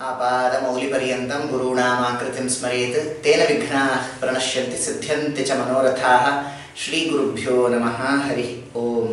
आपादमौलिपर्यन्तं गुरूणामाकृतिं स्मरेत् तेन विघ्नाः प्रणश्यन्ति सिद्ध्यन्ति च मनोरथाः ಶ್ರೀಗುರುಭ್ಯೋ ನಮಃ ಹರಿ ಓಂ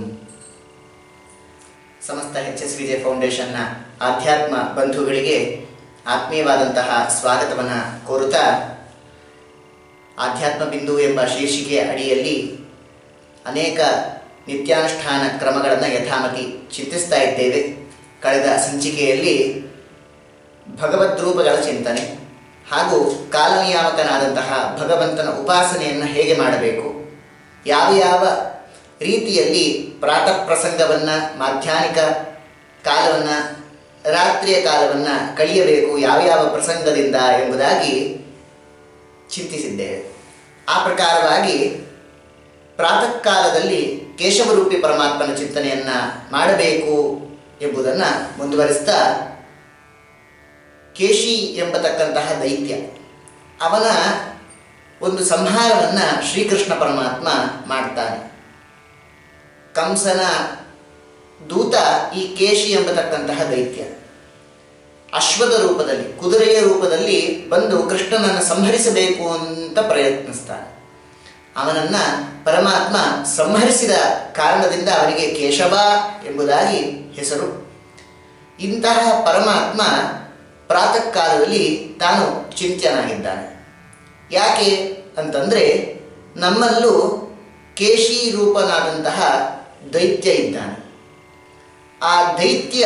ಸಮಸ್ತ ಎಚ್ ಎಸ್ ವಿಜಯ ಫೌಂಡೇಶನ್ನ ಆಧ್ಯಾತ್ಮ ಬಂಧುಗಳಿಗೆ ಆತ್ಮೀಯವಾದಂತಹ ಸ್ವಾಗತವನ್ನು ಕೋರುತ್ತಾ ಆಧ್ಯಾತ್ಮ ಬಿಂದು ಎಂಬ ಶೀರ್ಷಿಕೆಯ ಅಡಿಯಲ್ಲಿ ಅನೇಕ ನಿತ್ಯಾನುಷ್ಠಾನ ಕ್ರಮಗಳನ್ನು ಯಥಾಮತಿ ಚಿಂತಿಸ್ತಾ ಇದ್ದೇವೆ ಕಳೆದ ಸಂಚಿಕೆಯಲ್ಲಿ ಭಗವದ್ರೂಪಗಳ ಚಿಂತನೆ ಹಾಗೂ ಕಾಲನಿಯಾಮಕನಾದಂತಹ ಭಗವಂತನ ಉಪಾಸನೆಯನ್ನು ಹೇಗೆ ಮಾಡಬೇಕು ಯಾವ ಯಾವ ರೀತಿಯಲ್ಲಿ ಪ್ರಾತಃ ಪ್ರಸಂಗವನ್ನು ಮಾಧ್ಯಾನಿಕ ಕಾಲವನ್ನು ರಾತ್ರಿಯ ಕಾಲವನ್ನು ಕಳೆಯಬೇಕು ಯಾವ ಯಾವ ಪ್ರಸಂಗದಿಂದ ಎಂಬುದಾಗಿ ಚಿಂತಿಸಿದ್ದೇವೆ ಆ ಪ್ರಕಾರವಾಗಿ ಪ್ರಾತಃ ಕಾಲದಲ್ಲಿ ಕೇಶವರೂಪಿ ಪರಮಾತ್ಮನ ಚಿಂತನೆಯನ್ನು ಮಾಡಬೇಕು ಎಂಬುದನ್ನು ಮುಂದುವರಿಸ್ತಾ ಕೇಶಿ ಎಂಬತಕ್ಕಂತಹ ದೈತ್ಯ ಅವನ ಒಂದು ಸಂಹಾರವನ್ನು ಶ್ರೀಕೃಷ್ಣ ಪರಮಾತ್ಮ ಮಾಡ್ತಾನೆ ಕಂಸನ ದೂತ ಈ ಕೇಶಿ ಎಂಬತಕ್ಕಂತಹ ದೈತ್ಯ ಅಶ್ವದ ರೂಪದಲ್ಲಿ ಕುದುರೆಯ ರೂಪದಲ್ಲಿ ಬಂದು ಕೃಷ್ಣನನ್ನು ಸಂಹರಿಸಬೇಕು ಅಂತ ಪ್ರಯತ್ನಿಸ್ತಾನೆ ಅವನನ್ನು ಪರಮಾತ್ಮ ಸಂಹರಿಸಿದ ಕಾರಣದಿಂದ ಅವನಿಗೆ ಕೇಶವ ಎಂಬುದಾಗಿ ಹೆಸರು ಇಂತಹ ಪರಮಾತ್ಮ ಪ್ರಾತಃ ಕಾಲದಲ್ಲಿ ತಾನು ಚಿಂತ್ಯನಾಗಿದ್ದಾನೆ ಯಾಕೆ ಅಂತಂದರೆ ನಮ್ಮಲ್ಲೂ ಕೇಶಿ ರೂಪನಾದಂತಹ ದೈತ್ಯ ಇದ್ದಾನೆ ಆ ದೈತ್ಯ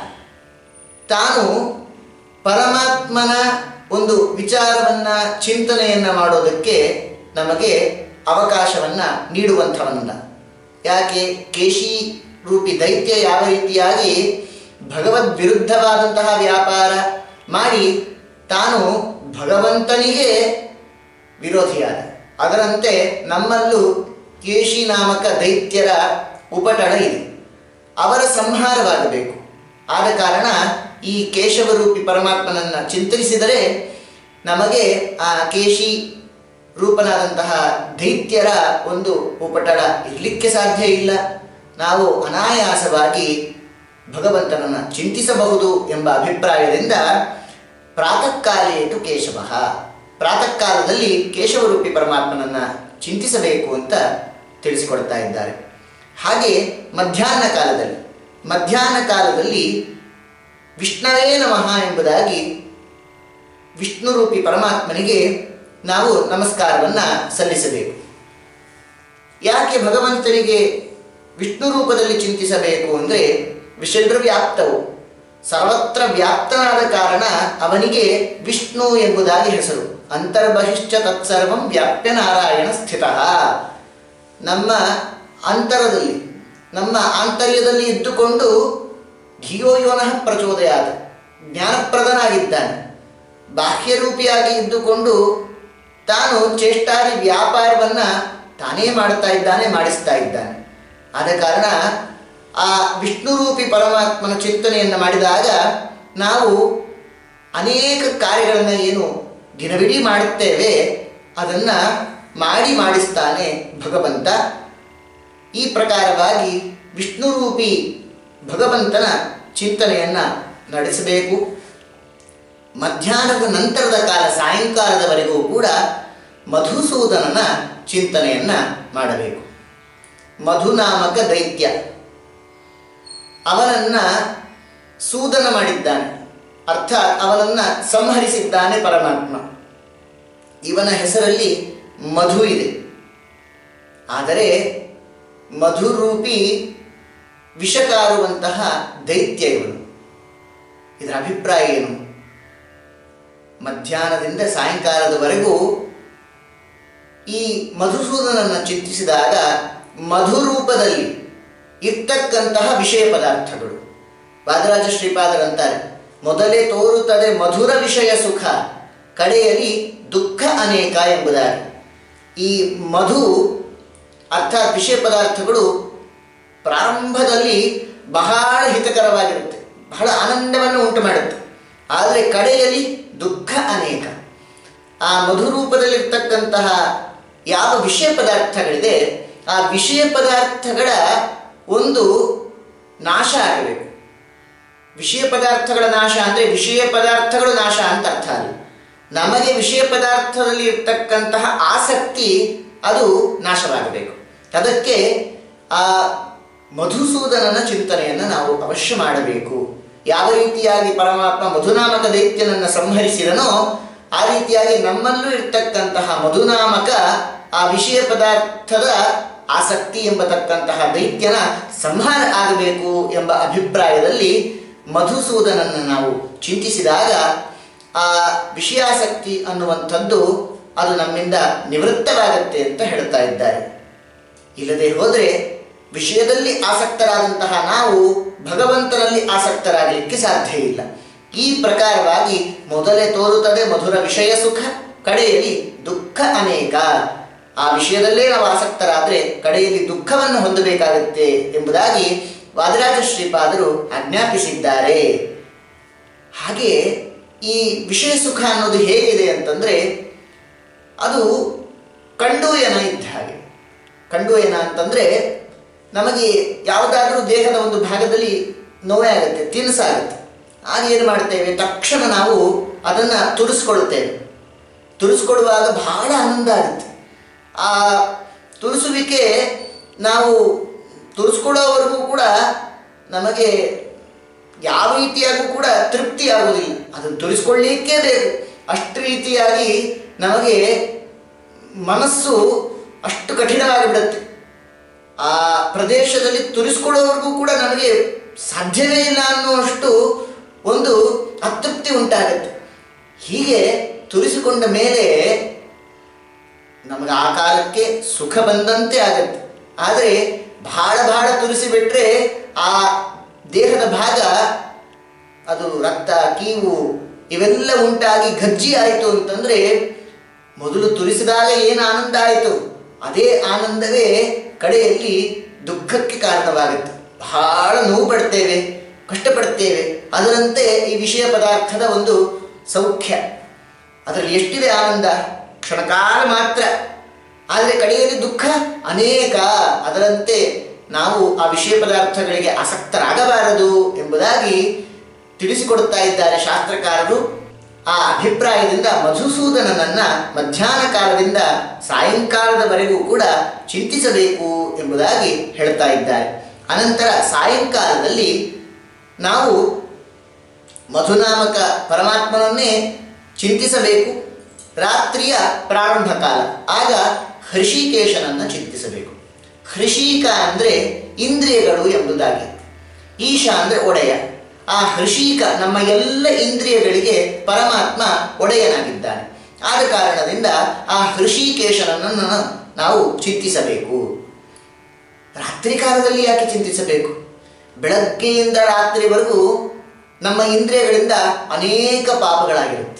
ತಾನು ಪರಮಾತ್ಮನ ಒಂದು ವಿಚಾರವನ್ನು ಚಿಂತನೆಯನ್ನು ಮಾಡೋದಕ್ಕೆ ನಮಗೆ ಅವಕಾಶವನ್ನು ನೀಡುವಂಥವನಲ್ಲ ಯಾಕೆ ಕೇಶಿ ರೂಪಿ ದೈತ್ಯ ಯಾವ ರೀತಿಯಾಗಿ ಭಗವದ್ ವಿರುದ್ಧವಾದಂತಹ ವ್ಯಾಪಾರ ಮಾಡಿ ತಾನು ಭಗವಂತನಿಗೆ ವಿರೋಧಿಯಾದ ಅದರಂತೆ ನಮ್ಮಲ್ಲೂ ಕೇಶಿ ನಾಮಕ ದೈತ್ಯರ ಉಪಟಳ ಇದೆ ಅವರ ಸಂಹಾರವಾಗಬೇಕು ಆದ ಕಾರಣ ಈ ಕೇಶವರೂಪಿ ಪರಮಾತ್ಮನನ್ನು ಚಿಂತಿಸಿದರೆ ನಮಗೆ ಆ ಕೇಶಿ ರೂಪನಾದಂತಹ ದೈತ್ಯರ ಒಂದು ಉಪಟಳ ಇರಲಿಕ್ಕೆ ಸಾಧ್ಯ ಇಲ್ಲ ನಾವು ಅನಾಯಾಸವಾಗಿ ಭಗವಂತನನ್ನು ಚಿಂತಿಸಬಹುದು ಎಂಬ ಅಭಿಪ್ರಾಯದಿಂದ ಪ್ರಾತಃ ಕಾಲೇತು ಕೇಶವ ಪ್ರಾತಃ ಕಾಲದಲ್ಲಿ ಕೇಶವರೂಪಿ ಪರಮಾತ್ಮನನ್ನು ಚಿಂತಿಸಬೇಕು ಅಂತ ತಿಳಿಸಿಕೊಡ್ತಾ ಇದ್ದಾರೆ ಹಾಗೆ ಮಧ್ಯಾಹ್ನ ಕಾಲದಲ್ಲಿ ಮಧ್ಯಾಹ್ನ ಕಾಲದಲ್ಲಿ ವಿಷ್ಣವೇ ನಮಃ ಎಂಬುದಾಗಿ ವಿಷ್ಣುರೂಪಿ ಪರಮಾತ್ಮನಿಗೆ ನಾವು ನಮಸ್ಕಾರವನ್ನು ಸಲ್ಲಿಸಬೇಕು ಯಾಕೆ ಭಗವಂತನಿಗೆ ವಿಷ್ಣು ರೂಪದಲ್ಲಿ ಚಿಂತಿಸಬೇಕು ಅಂದರೆ ವಿಷಯವ್ಯಾಪ್ತವು ಸರ್ವತ್ರ ವ್ಯಾಪ್ತನಾದ ಕಾರಣ ಅವನಿಗೆ ವಿಷ್ಣು ಎಂಬುದಾಗಿ ಹೆಸರು ಅಂತರ್ಬಹಿಶ್ಚ ತತ್ಸರ್ವಂ ವ್ಯಾಪ್ಯ ನಾರಾಯಣ ಸ್ಥಿತ ನಮ್ಮ ಅಂತರದಲ್ಲಿ ನಮ್ಮ ಆಂತರ್ಯದಲ್ಲಿ ಇದ್ದುಕೊಂಡು ಧಿಯೋ ಯೋನಃ ಪ್ರಚೋದಯಾದ ಜ್ಞಾನಪ್ರದನಾಗಿದ್ದಾನೆ ಬಾಹ್ಯರೂಪಿಯಾಗಿ ಇದ್ದುಕೊಂಡು ತಾನು ಚೇಷ್ಟಾದಿ ವ್ಯಾಪಾರವನ್ನು ತಾನೇ ಮಾಡ್ತಾ ಇದ್ದಾನೆ ಮಾಡಿಸ್ತಾ ಇದ್ದಾನೆ ಆದ ಕಾರಣ ಆ ವಿಷ್ಣುರೂಪಿ ಪರಮಾತ್ಮನ ಚಿಂತನೆಯನ್ನು ಮಾಡಿದಾಗ ನಾವು ಅನೇಕ ಕಾರ್ಯಗಳನ್ನು ಏನು ದಿನವಿಡೀ ಮಾಡುತ್ತೇವೆ ಅದನ್ನು ಮಾಡಿ ಮಾಡಿಸ್ತಾನೆ ಭಗವಂತ ಈ ಪ್ರಕಾರವಾಗಿ ವಿಷ್ಣುರೂಪಿ ಭಗವಂತನ ಚಿಂತನೆಯನ್ನು ನಡೆಸಬೇಕು ಮಧ್ಯಾಹ್ನದ ನಂತರದ ಕಾಲ ಸಾಯಂಕಾಲದವರೆಗೂ ಕೂಡ ಮಧುಸೂದನನ ಚಿಂತನೆಯನ್ನು ಮಾಡಬೇಕು ಮಧುನಾಮಕ ದೈತ್ಯ ಅವನನ್ನು ಸೂದನ ಮಾಡಿದ್ದಾನೆ ಅರ್ಥಾತ್ ಅವನನ್ನು ಸಂಹರಿಸಿದ್ದಾನೆ ಪರಮಾತ್ಮ ಇವನ ಹೆಸರಲ್ಲಿ ಮಧು ಇದೆ ಆದರೆ ಮಧುರೂಪಿ ವಿಷಕಾರುವಂತಹ ದೈತ್ಯ ಇವನು ಇದರ ಅಭಿಪ್ರಾಯ ಏನು ಮಧ್ಯಾಹ್ನದಿಂದ ಸಾಯಂಕಾಲದವರೆಗೂ ಈ ಮಧುಸೂದನನ್ನು ಚಿಂತಿಸಿದಾಗ ಮಧುರೂಪದಲ್ಲಿ ಇರ್ತಕ್ಕಂತಹ ವಿಷಯ ಪದಾರ್ಥಗಳು ವಾದರಾಜ ಶ್ರೀಪಾದರಂತಾರೆ ಮೊದಲೇ ತೋರುತ್ತದೆ ಮಧುರ ವಿಷಯ ಸುಖ ಕಡೆಯಲ್ಲಿ ದುಃಖ ಅನೇಕ ಎಂಬುದಾಗಿ ಈ ಮಧು ಅರ್ಥಾತ್ ವಿಷಯ ಪದಾರ್ಥಗಳು ಪ್ರಾರಂಭದಲ್ಲಿ ಬಹಳ ಹಿತಕರವಾಗಿರುತ್ತೆ ಬಹಳ ಆನಂದವನ್ನು ಉಂಟು ಮಾಡುತ್ತೆ ಆದರೆ ಕಡೆಯಲ್ಲಿ ದುಃಖ ಅನೇಕ ಆ ಮಧುರೂಪದಲ್ಲಿರ್ತಕ್ಕಂತಹ ಯಾವ ವಿಷಯ ಪದಾರ್ಥಗಳಿದೆ ಆ ವಿಷಯ ಪದಾರ್ಥಗಳ ಒಂದು ನಾಶ ಆಗಬೇಕು ವಿಷಯ ಪದಾರ್ಥಗಳ ನಾಶ ಅಂದರೆ ವಿಷಯ ಪದಾರ್ಥಗಳು ನಾಶ ಅಂತ ಅರ್ಥ ಅಲ್ಲ ನಮಗೆ ವಿಷಯ ಪದಾರ್ಥದಲ್ಲಿ ಇರ್ತಕ್ಕಂತಹ ಆಸಕ್ತಿ ಅದು ನಾಶವಾಗಬೇಕು ಅದಕ್ಕೆ ಆ ಮಧುಸೂದನನ ಚಿಂತನೆಯನ್ನು ನಾವು ಅವಶ್ಯ ಮಾಡಬೇಕು ಯಾವ ರೀತಿಯಾಗಿ ಪರಮಾತ್ಮ ಮಧುನಾಮಕ ದೈತ್ಯನನ್ನು ಸಂಹರಿಸಿದನೋ ಆ ರೀತಿಯಾಗಿ ನಮ್ಮಲ್ಲೂ ಇರ್ತಕ್ಕಂತಹ ಮಧುನಾಮಕ ಆ ವಿಷಯ ಪದಾರ್ಥದ ಆಸಕ್ತಿ ಎಂಬತಕ್ಕಂತಹ ದೈತ್ಯನ ಸಂಹಾರ ಆಗಬೇಕು ಎಂಬ ಅಭಿಪ್ರಾಯದಲ್ಲಿ ಮಧುಸೂದನನ್ನು ನಾವು ಚಿಂತಿಸಿದಾಗ ಆ ವಿಷಯಾಸಕ್ತಿ ಅನ್ನುವಂಥದ್ದು ಅದು ನಮ್ಮಿಂದ ನಿವೃತ್ತವಾಗತ್ತೆ ಅಂತ ಹೇಳ್ತಾ ಇದ್ದಾರೆ ಇಲ್ಲದೆ ಹೋದರೆ ವಿಷಯದಲ್ಲಿ ಆಸಕ್ತರಾದಂತಹ ನಾವು ಭಗವಂತನಲ್ಲಿ ಆಸಕ್ತರಾಗಲಿಕ್ಕೆ ಸಾಧ್ಯ ಇಲ್ಲ ಈ ಪ್ರಕಾರವಾಗಿ ಮೊದಲೇ ತೋರುತ್ತದೆ ಮಧುರ ವಿಷಯ ಸುಖ ಕಡೆಯಲ್ಲಿ ದುಃಖ ಅನೇಕ ಆ ವಿಷಯದಲ್ಲೇ ನಾವು ಆಸಕ್ತರಾದರೆ ಕಡೆಯಲ್ಲಿ ದುಃಖವನ್ನು ಹೊಂದಬೇಕಾಗುತ್ತೆ ಎಂಬುದಾಗಿ ವಾದರಾಜ ಶ್ರೀಪಾದರು ಆಜ್ಞಾಪಿಸಿದ್ದಾರೆ ಹಾಗೆ ಈ ವಿಷಯ ಸುಖ ಅನ್ನೋದು ಹೇಗಿದೆ ಅಂತಂದರೆ ಅದು ಕಂಡೂಯನ ಇದ್ದ ಹಾಗೆ ಕಂಡೂಯನ ಅಂತಂದರೆ ನಮಗೆ ಯಾವುದಾದ್ರೂ ದೇಹದ ಒಂದು ಭಾಗದಲ್ಲಿ ನೋವೇ ಆಗುತ್ತೆ ತಿನ್ಸಾಗುತ್ತೆ ಆಗ ಏನು ಮಾಡ್ತೇವೆ ತಕ್ಷಣ ನಾವು ಅದನ್ನು ತುರಿಸ್ಕೊಳ್ತೇವೆ ತುರಿಸ್ಕೊಡುವಾಗ ಬಹಳ ಆನಂದ ಆಗುತ್ತೆ ಆ ತುರಿಸುವಿಕೆ ನಾವು ತುರಿಸ್ಕೊಳ್ಳೋವರೆಗೂ ಕೂಡ ನಮಗೆ ಯಾವ ರೀತಿಯಾಗೂ ಕೂಡ ತೃಪ್ತಿ ಆಗುವುದಿಲ್ಲ ಅದನ್ನು ತುರಿಸ್ಕೊಳ್ಳಿಕ್ಕೇ ಬೇಕು ಅಷ್ಟು ರೀತಿಯಾಗಿ ನಮಗೆ ಮನಸ್ಸು ಅಷ್ಟು ಕಠಿಣವಾಗಿ ಬಿಡುತ್ತೆ ಆ ಪ್ರದೇಶದಲ್ಲಿ ತುರಿಸ್ಕೊಳ್ಳೋವರೆಗೂ ಕೂಡ ನಮಗೆ ಸಾಧ್ಯವೇ ಇಲ್ಲ ಅನ್ನುವಷ್ಟು ಒಂದು ಅತೃಪ್ತಿ ಉಂಟಾಗುತ್ತೆ ಹೀಗೆ ತುರಿಸಿಕೊಂಡ ಮೇಲೆ ನಮಗೆ ಆ ಕಾಲಕ್ಕೆ ಸುಖ ಬಂದಂತೆ ಆಗತ್ತೆ ಆದರೆ ಬಹಳ ಬಹಳ ತುರಿಸಿಬಿಟ್ರೆ ಆ ದೇಹದ ಭಾಗ ಅದು ರಕ್ತ ಕೀವು ಇವೆಲ್ಲ ಉಂಟಾಗಿ ಗಜ್ಜಿ ಆಯಿತು ಅಂತಂದರೆ ಮೊದಲು ತುರಿಸಿದಾಗ ಏನು ಆನಂದ ಆಯಿತು ಅದೇ ಆನಂದವೇ ಕಡೆಯಲ್ಲಿ ದುಃಖಕ್ಕೆ ಕಾರಣವಾಗುತ್ತೆ ಬಹಳ ನೋವು ಪಡ್ತೇವೆ ಕಷ್ಟಪಡ್ತೇವೆ ಅದರಂತೆ ಈ ವಿಷಯ ಪದಾರ್ಥದ ಒಂದು ಸೌಖ್ಯ ಅದರಲ್ಲಿ ಎಷ್ಟಿದೆ ಆನಂದ ಕ್ಷಣಕಾಲ ಮಾತ್ರ ಆದರೆ ಕಡೆಯಲ್ಲಿ ದುಃಖ ಅನೇಕ ಅದರಂತೆ ನಾವು ಆ ವಿಷಯ ಪದಾರ್ಥಗಳಿಗೆ ಆಸಕ್ತರಾಗಬಾರದು ಎಂಬುದಾಗಿ ತಿಳಿಸಿಕೊಡುತ್ತಾ ಇದ್ದಾರೆ ಶಾಸ್ತ್ರಕಾರರು ಆ ಅಭಿಪ್ರಾಯದಿಂದ ಮಧುಸೂದನನನ್ನ ಮಧ್ಯಾಹ್ನ ಕಾಲದಿಂದ ಸಾಯಂಕಾಲದವರೆಗೂ ಕೂಡ ಚಿಂತಿಸಬೇಕು ಎಂಬುದಾಗಿ ಹೇಳ್ತಾ ಇದ್ದಾರೆ ಅನಂತರ ಸಾಯಂಕಾಲದಲ್ಲಿ ನಾವು ಮಧುನಾಮಕ ಪರಮಾತ್ಮನನ್ನೇ ಚಿಂತಿಸಬೇಕು ರಾತ್ರಿಯ ಪ್ರಾರಂಭ ಕಾಲ ಆಗ ಹೃಷಿಕೇಶನನ್ನು ಚಿಂತಿಸಬೇಕು ಹೃಷಿಕ ಅಂದರೆ ಇಂದ್ರಿಯಗಳು ಎಂಬುದಾಗಿ ಈಶ ಅಂದರೆ ಒಡೆಯ ಆ ಹೃಷಿಕ ನಮ್ಮ ಎಲ್ಲ ಇಂದ್ರಿಯಗಳಿಗೆ ಪರಮಾತ್ಮ ಒಡೆಯನಾಗಿದ್ದಾನೆ ಆದ ಕಾರಣದಿಂದ ಆ ಹೃಷಿಕೇಶನನ್ನು ನಾವು ಚಿಂತಿಸಬೇಕು ರಾತ್ರಿ ಕಾಲದಲ್ಲಿ ಯಾಕೆ ಚಿಂತಿಸಬೇಕು ಬೆಳಗ್ಗೆಯಿಂದ ರಾತ್ರಿವರೆಗೂ ನಮ್ಮ ಇಂದ್ರಿಯಗಳಿಂದ ಅನೇಕ ಪಾಪಗಳಾಗಿರುತ್ತೆ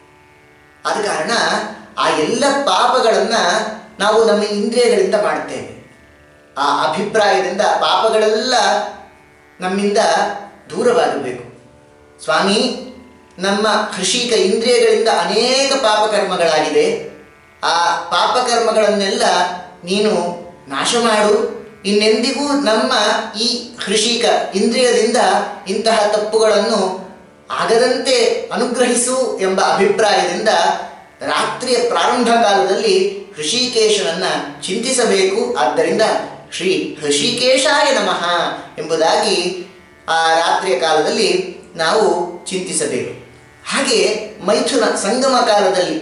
ಆದ ಕಾರಣ ಆ ಎಲ್ಲ ಪಾಪಗಳನ್ನು ನಾವು ನಮ್ಮ ಇಂದ್ರಿಯಗಳಿಂದ ಮಾಡ್ತೇವೆ ಆ ಅಭಿಪ್ರಾಯದಿಂದ ಪಾಪಗಳೆಲ್ಲ ನಮ್ಮಿಂದ ದೂರವಾಗಬೇಕು ಸ್ವಾಮಿ ನಮ್ಮ ಕೃಷಿಕ ಇಂದ್ರಿಯಗಳಿಂದ ಅನೇಕ ಪಾಪಕರ್ಮಗಳಾಗಿದೆ ಆ ಪಾಪಕರ್ಮಗಳನ್ನೆಲ್ಲ ನೀನು ನಾಶ ಮಾಡು ಇನ್ನೆಂದಿಗೂ ನಮ್ಮ ಈ ಕೃಷಿಕ ಇಂದ್ರಿಯದಿಂದ ಇಂತಹ ತಪ್ಪುಗಳನ್ನು ಆಗದಂತೆ ಅನುಗ್ರಹಿಸು ಎಂಬ ಅಭಿಪ್ರಾಯದಿಂದ ರಾತ್ರಿಯ ಪ್ರಾರಂಭ ಕಾಲದಲ್ಲಿ ಹೃಷಿಕೇಶನನ್ನ ಚಿಂತಿಸಬೇಕು ಆದ್ದರಿಂದ ಶ್ರೀ ಹೃಷಿಕೇಶಾಯ ನಮಃ ಎಂಬುದಾಗಿ ಆ ರಾತ್ರಿಯ ಕಾಲದಲ್ಲಿ ನಾವು ಚಿಂತಿಸಬೇಕು ಹಾಗೆ ಮೈಥುನ ಸಂಗಮ ಕಾಲದಲ್ಲಿ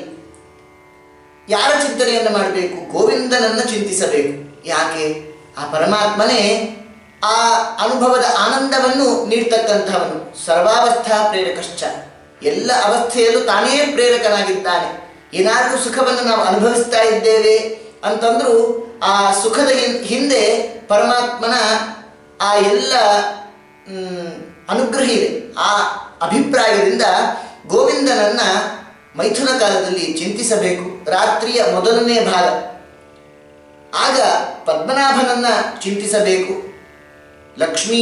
ಯಾರ ಚಿಂತನೆಯನ್ನು ಮಾಡಬೇಕು ಗೋವಿಂದನನ್ನು ಚಿಂತಿಸಬೇಕು ಯಾಕೆ ಆ ಪರಮಾತ್ಮನೇ ಆ ಅನುಭವದ ಆನಂದವನ್ನು ನೀಡ್ತಕ್ಕಂಥವನು ಸರ್ವಾವಸ್ಥಾ ಪ್ರೇರಕಶ್ಚ ಎಲ್ಲ ಅವಸ್ಥೆಯಲ್ಲೂ ತಾನೇ ಪ್ರೇರಕನಾಗಿದ್ದಾನೆ ಏನಾದರೂ ಸುಖವನ್ನು ನಾವು ಅನುಭವಿಸ್ತಾ ಇದ್ದೇವೆ ಅಂತಂದ್ರೂ ಆ ಸುಖದ ಹಿಂ- ಹಿಂದೆ ಪರಮಾತ್ಮನ ಆ ಎಲ್ಲ ಮ್, ಅನುಗ್ರಹ ಇದೆ ಆ ಅಭಿಪ್ರಾಯದಿಂದ ಗೋವಿಂದನನ್ನ ಮೈಥುನ ಕಾಲದಲ್ಲಿ ಚಿಂತಿಸಬೇಕು ರಾತ್ರಿಯ ಮೊದಲನೇ ಭಾಗ ಆಗ ಪದ್ಮನಾಭನನ್ನ ಚಿಂತಿಸಬೇಕು ಲಕ್ಷ್ಮೀ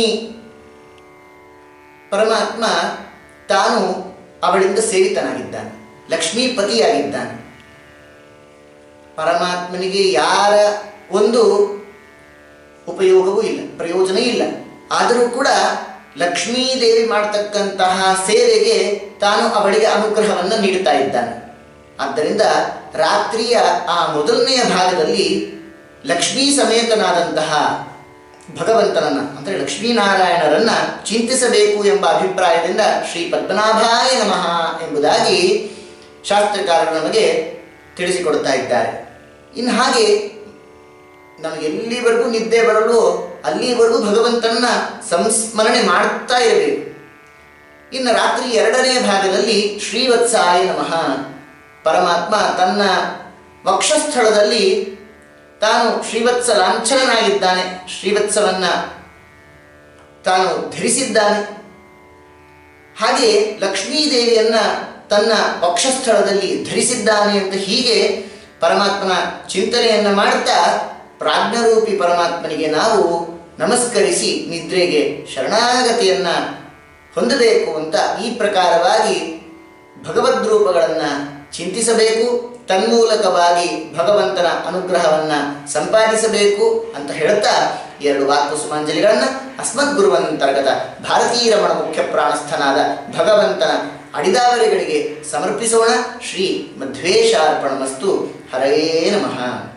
ಪರಮಾತ್ಮ ತಾನು ಅವಳಿಂದ ಸೇವಿತನಾಗಿದ್ದಾನೆ ಲಕ್ಷ್ಮೀಪತಿಯಾಗಿದ್ದಾನೆ ಪರಮಾತ್ಮನಿಗೆ ಯಾರ ಒಂದು ಉಪಯೋಗವೂ ಇಲ್ಲ ಪ್ರಯೋಜನ ಇಲ್ಲ ಆದರೂ ಕೂಡ ಲಕ್ಷ್ಮೀದೇವಿ ಮಾಡತಕ್ಕಂತಹ ಸೇವೆಗೆ ತಾನು ಅವಳಿಗೆ ಅನುಗ್ರಹವನ್ನು ನೀಡುತ್ತಾ ಇದ್ದಾನೆ ಆದ್ದರಿಂದ ರಾತ್ರಿಯ ಆ ಮೊದಲನೆಯ ಭಾಗದಲ್ಲಿ ಲಕ್ಷ್ಮೀ ಸಮೇತನಾದಂತಹ ಭಗವಂತನನ್ನ ಅಂದರೆ ಲಕ್ಷ್ಮೀನಾರಾಯಣರನ್ನ ಚಿಂತಿಸಬೇಕು ಎಂಬ ಅಭಿಪ್ರಾಯದಿಂದ ಶ್ರೀ ಪದ್ಮನಾಭಾಯ ನಮಃ ಎಂಬುದಾಗಿ ಶಾಸ್ತ್ರಕಾರರು ನಮಗೆ ತಿಳಿಸಿಕೊಡ್ತಾ ಇದ್ದಾರೆ ಇನ್ನು ಹಾಗೆ ನಮಗೆ ಎಲ್ಲಿವರೆಗೂ ನಿದ್ದೆ ಬರಲು ಅಲ್ಲಿವರೆಗೂ ಭಗವಂತನನ್ನ ಸಂಸ್ಮರಣೆ ಮಾಡ್ತಾ ಇರಬೇಕು ಇನ್ನು ರಾತ್ರಿ ಎರಡನೇ ಭಾಗದಲ್ಲಿ ಶ್ರೀವತ್ಸಾಯ ನಮಃ ಪರಮಾತ್ಮ ತನ್ನ ವಕ್ಷಸ್ಥಳದಲ್ಲಿ ತಾನು ಶ್ರೀವತ್ಸ ಲಾಂಛನನಾಗಿದ್ದಾನೆ ಶ್ರೀವತ್ಸವನ್ನ ತಾನು ಧರಿಸಿದ್ದಾನೆ ಹಾಗೆ ಲಕ್ಷ್ಮೀದೇವಿಯನ್ನ ತನ್ನ ವಕ್ಷಸ್ಥಳದಲ್ಲಿ ಧರಿಸಿದ್ದಾನೆ ಅಂತ ಹೀಗೆ ಪರಮಾತ್ಮನ ಚಿಂತನೆಯನ್ನ ಮಾಡ್ತಾ ಪ್ರಾಜ್ಞರೂಪಿ ಪರಮಾತ್ಮನಿಗೆ ನಾವು ನಮಸ್ಕರಿಸಿ ನಿದ್ರೆಗೆ ಶರಣಾಗತಿಯನ್ನ ಹೊಂದಬೇಕು ಅಂತ ಈ ಪ್ರಕಾರವಾಗಿ ಭಗವದ್ರೂಪಗಳನ್ನು ಚಿಂತಿಸಬೇಕು ತನ್ಮೂಲಕವಾಗಿ ಭಗವಂತನ ಅನುಗ್ರಹವನ್ನ ಸಂಪಾದಿಸಬೇಕು ಅಂತ ಹೇಳುತ್ತಾ ಎರಡು ವಾಕ್ಕು ಸುಮಾಂಜಲಿಗಳನ್ನು ಅಸ್ಮದ್ ಗುರುವಂತರ್ಗತ ಭಾರತೀಯ ರಮಣ ಮುಖ್ಯ ಪ್ರಾಣಸ್ಥನಾದ ಭಗವಂತನ ಅಡಿದಾವರಿಗಳಿಗೆ ಸಮರ್ಪಿಸೋಣ ಶ್ರೀ ಮಧ್ವೇಶಾರ್ಪಣಮಸ್ತು ಹರೇ ನಮಃ